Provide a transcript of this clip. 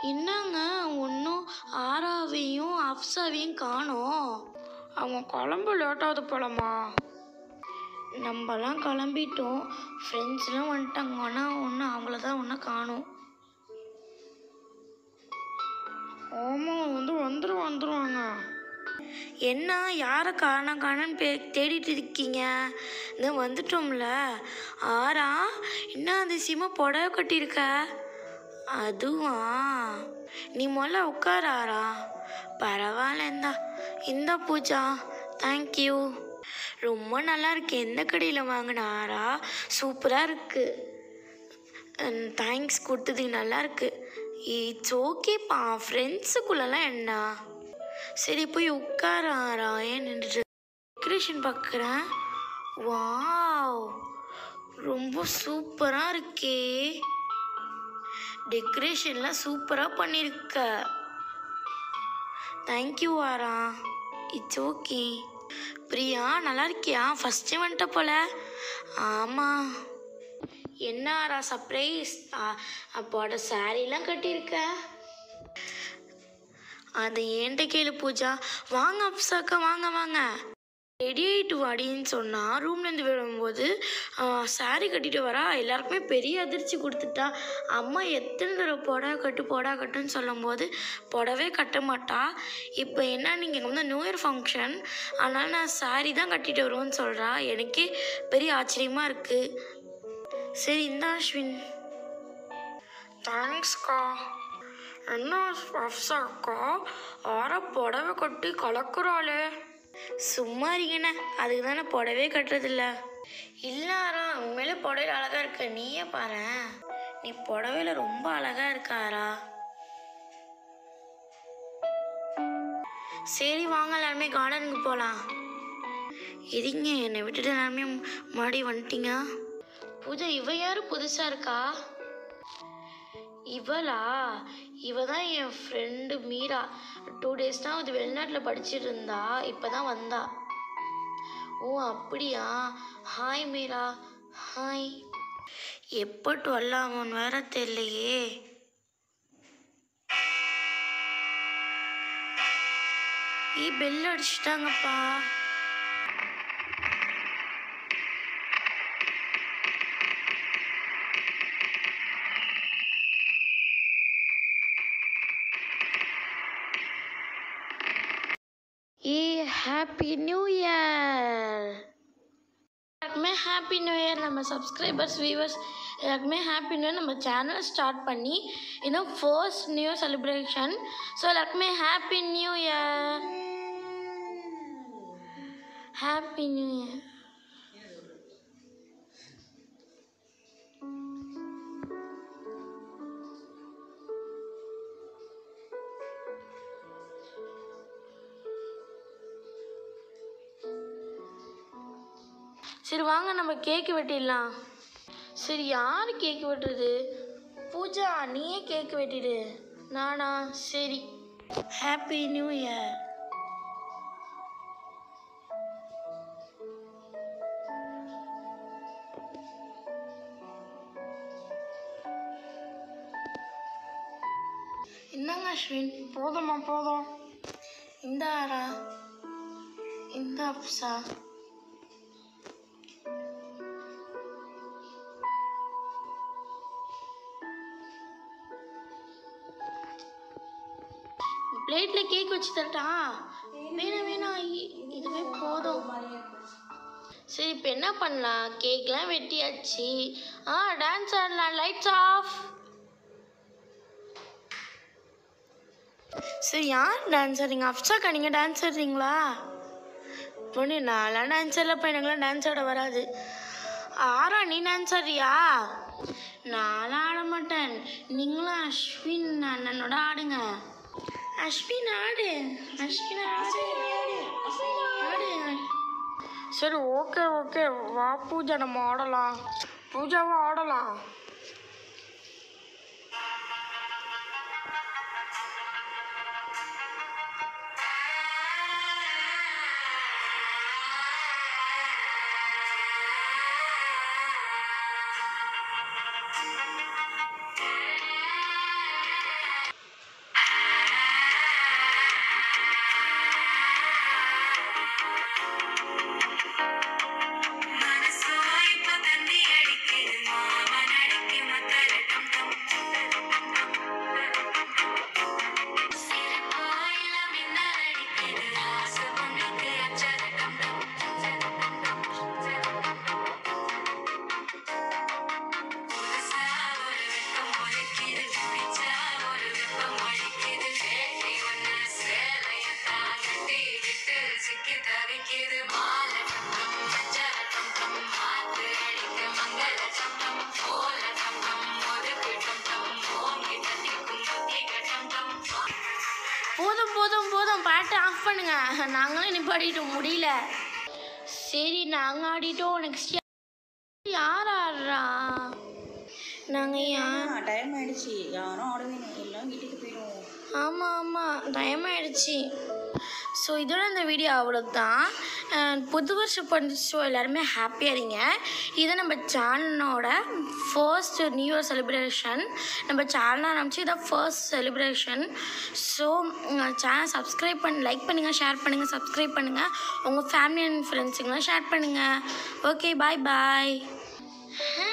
என்னங்க ஒன்றும் ஆராவையும் அப்சாவையும் காணோம் அவங்க கிளம்ப லேட்டாவது போலமா நம்மலாம் கிளம்பிட்டோம் ஃப்ரெண்ட்ஸ்லாம் வந்துட்டாங்க ஆனால் ஒன்றும் அவங்கள தான் ஒன்றும் காணோம் ஆமாம் வந்து வந்துடும் வந்துடுவாங்க என்ன யாரை காணோம் காணோன்னு பே தேடிட்டு இருக்கீங்க இந்த வந்துட்டோம்ல ஆறா என்ன அதிசயமாக புடவை கட்டியிருக்க அதுவா நீ முதல்ல உட்கார ஆறா பரவாயில்ல இந்தா இந்த பூஜா தேங்க்யூ ரொம்ப நல்லா இருக்கு எந்த கடையில் வாங்கின ஆறா சூப்பராக இருக்கு தேங்க்ஸ் கொடுத்ததுக்கு நல்லா இருக்கு இட்ஸ் ஓகேப்பா ஃப்ரெண்ட்ஸுக்குள்ளலாம் என்ன சரி போய் உட்கார ஆறா ஏன் நின்றுட்டு டெக்கரேஷன் பார்க்குறேன் வாவ் ரொம்ப சூப்பராக இருக்கே டெக்கரேஷன்லாம் சூப்பராக பண்ணியிருக்க தேங்க்யூ ஆரா இட்ஸ் ஓகே பிரியா நல்லா இருக்கியா ஃபஸ்ட் டைம் வந்துட்ட போல ஆமாம் என்ன ஆரா சர்ப்ரைஸ் அப்போட சாரீலாம் கட்டியிருக்க அதை ஏன்ட்ட கேளு பூஜா வாங்க அப்சாக்கா வாங்க வாங்க ரெடி ஆகிட்டு வாடின்னு சொன்னால் ரூம்லேருந்து விடும்போது சாரி கட்டிட்டு வரா எல்லாருக்குமே பெரிய அதிர்ச்சி கொடுத்துட்டா அம்மா எத்தனை தடவை புடவை கட்டு புடவை கட்டுன்னு சொல்லும்போது புடவே கட்ட மாட்டா இப்போ என்ன நீங்கள் வந்து நியூ இயர் ஃபங்க்ஷன் அதனால் நான் சாரி தான் கட்டிட்டு வருவேன்னு சொல்கிறா எனக்கே பெரிய ஆச்சரியமாக இருக்குது சரி இந்தா அஸ்வின் தேங்க்ஸ்க்கா என்ன அப்சா அக்கா ஆற புடவை கட்டி கலக்குறாளே சும்மா இருக்கண்ணே அதுக்கு தானே புடவே கட்டுறதில்ல இல்லாரா உண்மையில புடவையில் அழகா இருக்க நீயே பாரு நீ புடவையில ரொம்ப அழகா இருக்காரா சரி வாங்க எல்லாருமே கார்டனுக்கு போகலாம் எதிங்க என்னை விட்டுட்டு எல்லாருமே முன்னாடி வந்துட்டீங்க பூஜா இவ யாரு புதுசா இருக்கா இவளா இவ தான் என் ஃப்ரெண்டு மீரா டூ டேஸ் தான் அது வெளிநாட்டில் படிச்சுட்டு இருந்தா இப்போ தான் வந்தா ஓ அப்படியா ஹாய் மீரா ஹாய் எப்போ டுவெல் ஆகும்னு வேற தெரியலையே ஏ பெல் அடிச்சிட்டாங்கப்பா ஏ ஹாப்பி நியூ இயர் எல்லாருக்குமே ஹாப்பி நியூ இயர் நம்ம சப்ஸ்கிரைபர்ஸ் வியூவர்ஸ் எல்லாருக்குமே ஹாப்பி நியூ இயர் நம்ம சேனல் ஸ்டார்ட் பண்ணி இன்னும் first new year celebration so எல்லாருக்குமே happy new year happy new year சரி வாங்க நம்ம கேக்கு வெட்டிடலாம் சரி யார் கேக்கு வெட்டுறது பூஜா நீயே கேக்கு வெட்டிடு நானா சரி ஹாப்பி நியூ இயர் என்னங்க அஸ்வின் போதுமா போதும் இந்த ஆரா இந்த அப்சா பிளேட்ல கேக் வச்சு தரட்டா வேணாம் வேணாம் இ- இதுவே போதும் சரி இப்போ என்ன பண்ணலாம் கேக்லாம் வெட்டியாச்சு ஆ டான்ஸ் ஆடலாம் லைட்ஸ் ஆஃப் சரி யார் டான்ஸ் ஆடுறீங்க அப்சாக்கா நீங்கள் டான்ஸ் ஆடுறீங்களா பொண்ணு நான்லாம் டான்ஸ் ஆடலப்பா எனக்குலாம் டான்ஸ் ஆட வராது ஆரா நீ டான்ஸ் ஆடுறியா நான்லாம் ஆட மாட்டேன் நீங்களும் அஸ்வின் அண்ணனோட ஆடுங்க அஸ்வின் ஆடு அஸ்வின் ஆடு ஆடு சரி ஓகே ஓகே வா பூஜா நம்ம ஆடலாம் பூஜாவை ஆடலாம் பாட்டை ஆஃப் பண்ணுங்க நாங்களும் நிப்பாடிட்டோம் முடியல சரி நாங்கள் ஆடிட்டோம் நெக்ஸ்ட் யார் ஆடுறா நாங்கள் யார் டைம் ஆயிடுச்சு யாரும் ஆடுவீங்க எல்லாம் வீட்டுக்கு போயிடுவோம் ஆமாம் ஆமாம் டைம் ஆயிடுச்சு ஸோ இதோட இந்த வீடியோ அவ்வளோதான் அஹ் புது வருஷம் ஸோ எல்லாருமே ஹாப்பியாக இருங்க இது நம்ம சேனலோட ஃபர்ஸ்ட் நியூ இயர் செலிப்ரேஷன் நம்ம சேனல் ஆரம்பிச்சு இதான் first celebration so channel subscribe பண்ணி லைக் பண்ணுங்கள் ஷேர் பண்ணுங்கள் சப்ஸ்கிரைப் பண்ணுங்கள் உங்கள் ஃபேமிலி அண்ட் ஃப்ரெண்ட்ஸுங்களாம் ஷேர் பண்ணுங்கள் ஓகே பாய் பாய்